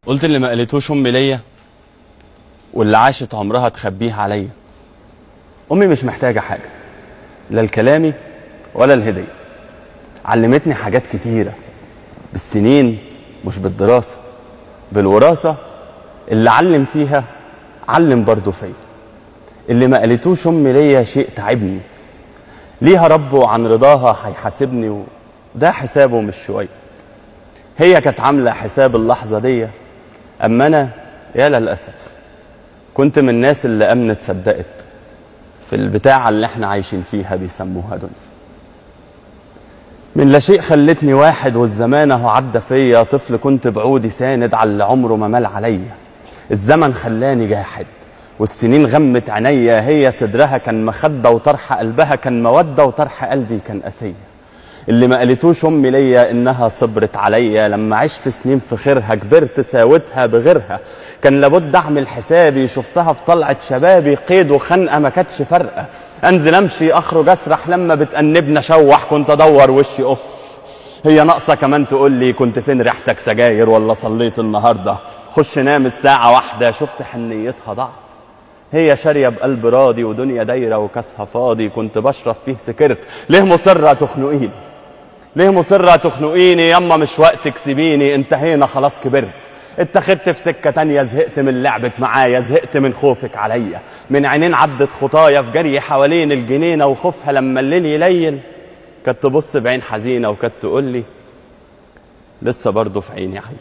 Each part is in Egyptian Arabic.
قلت اللي ما قالتوش امي ليا واللي عاشت عمرها تخبيه عليا امي مش محتاجه حاجه لا الكلامي ولا الهديه علمتني حاجات كتيره بالسنين مش بالدراسه بالوراثه اللي علم فيها علم برضه فيا اللي ما قالتوش امي ليا شيء تعبني ليها ربه عن رضاها هيحاسبني وده حسابه مش شويه هي كانت عامله حساب اللحظه دي اما انا يا للاسف كنت من الناس اللي امنت صدقت في البتاعه اللي احنا عايشين فيها بيسموها دنيا من لا شيء خلتني واحد والزمان اهو عدى فيا طفل كنت بعودي ساند على اللي عمره ما مال عليا الزمن خلاني جاحد والسنين غمت عينيا هي صدرها كان مخدة وطرح قلبها كان مودة وطرح قلبي كان قسية اللي ما قالتوش امي ليا انها صبرت عليا لما عشت سنين في خيرها كبرت ساوتها بغيرها كان لابد اعمل حسابي شفتها في طلعه شبابي قيد وخنقه ما كانتش فارقه انزل امشي اخرج اسرح لما بتأنبنا شوح كنت ادور وشي اوف هي ناقصه كمان تقول لي كنت فين ريحتك سجاير ولا صليت النهارده خش نام الساعه واحدة شفت حنيتها ضعف هي شارية بقلب راضي ودنيا دايرة وكاسها فاضي كنت بشرب فيه سكرت ليه مصرة تخنقيني ليه مصرة تخنقيني يما مش وقتك سيبيني انتهينا خلاص كبرت اتخذت في سكة تانية زهقت من لعبك معايا زهقت من خوفك عليا من عينين عدت خطايا في جري حوالين الجنينة وخوفها لما الليل يليل كانت تبص بعين حزينة وكانت تقول لي لسه برضه في عيني عيل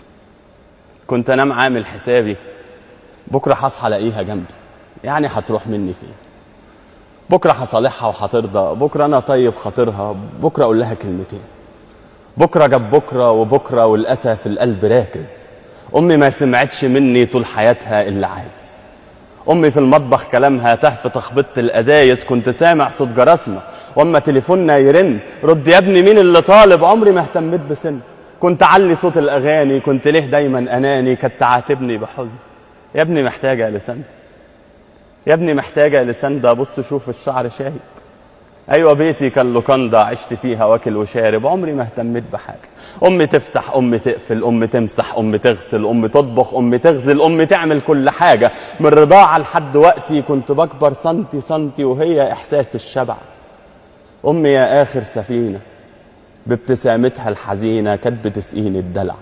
كنت انام عامل حسابي بكره هصحى الاقيها جنبي يعني هتروح مني فين بكره هصالحها وهترضى بكره انا طيب خاطرها بكره اقول لها كلمتين بكره جاب بكره وبكره والاسى في القلب راكز امي ما سمعتش مني طول حياتها اللي عايز امي في المطبخ كلامها تهف تخبط الازايز كنت سامع صوت جرسنا واما تليفوننا يرن رد يا ابني مين اللي طالب عمري ما اهتميت بسن كنت علي صوت الاغاني كنت ليه دايما اناني كانت تعاتبني بحزن يا ابني محتاجه لسان يا ابني محتاجه لسان ده بص شوف الشعر شايب ايوه بيتي كان لوكاندا عشت فيها واكل وشارب عمري ما اهتميت بحاجه امي تفتح امي تقفل امي تمسح امي تغسل امي تطبخ امي تغزل امي تعمل كل حاجه من رضاعه لحد وقتي كنت بكبر سنتي سنتي وهي احساس الشبع امي يا اخر سفينه بابتسامتها الحزينه كانت بتسقيني الدلع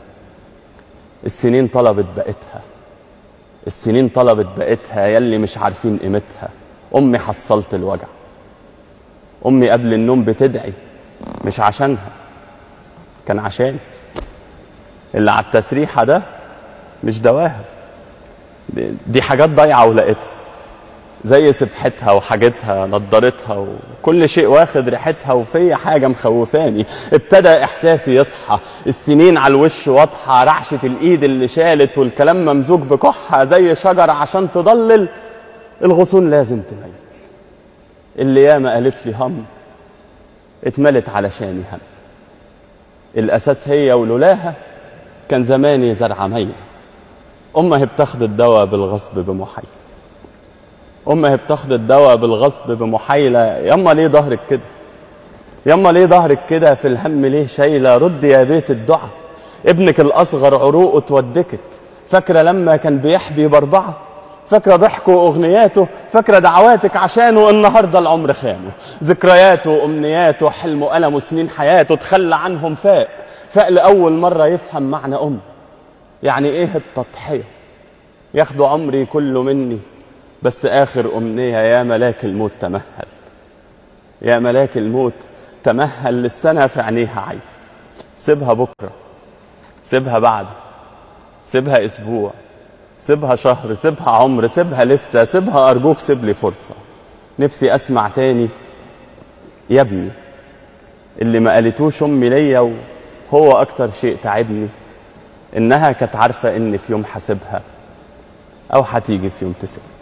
السنين طلبت بقتها السنين طلبت بقتها يلي مش عارفين قيمتها امي حصلت الوجع امي قبل النوم بتدعي مش عشانها كان عشان اللي على التسريحه ده مش دواها دي- دي حاجات ضايعه ولقيتها زي سبحتها وحاجتها نضارتها وكل شيء واخد ريحتها وفي حاجة مخوفاني ابتدى إحساسي يصحى السنين على الوش واضحة رعشة الإيد اللي شالت والكلام ممزوج بكحة زي شجرة عشان تضلل الغصون لازم تميل اللي ياما قالت لي هم اتملت علشاني هم الأساس هي ولولاها كان زماني زرعة ميلة أمها بتاخد الدواء بالغصب بمحيل امها بتاخد الدواء بالغصب بمحايله ياما ليه ظهرك كده ياما ليه ظهرك كده في الهم ليه شايله رد يا بيت الدعاء ابنك الاصغر عروقه اتودكت فاكره لما كان بيحبي باربعه فاكره ضحكه واغنياته فاكره دعواتك عشانه النهارده العمر خانه ذكرياته وامنياته حلمه ألمه سنين حياته تخلى عنهم فاق فاق لاول مره يفهم معنى ام يعني ايه التضحيه ياخدوا عمري كله مني بس آخر أمنية يا ملاك الموت تمهل يا ملاك الموت تمهل للسنة في عينيها عين سيبها بكرة سيبها بعد سيبها أسبوع سيبها شهر سيبها عمر سيبها لسه سيبها أرجوك سيب لي فرصة نفسي أسمع تاني يا ابني اللي ما قالتوش أمي ليا وهو أكتر شيء تعبني إنها كانت عارفة إن في يوم حاسبها أو هتيجي في يوم تسيبها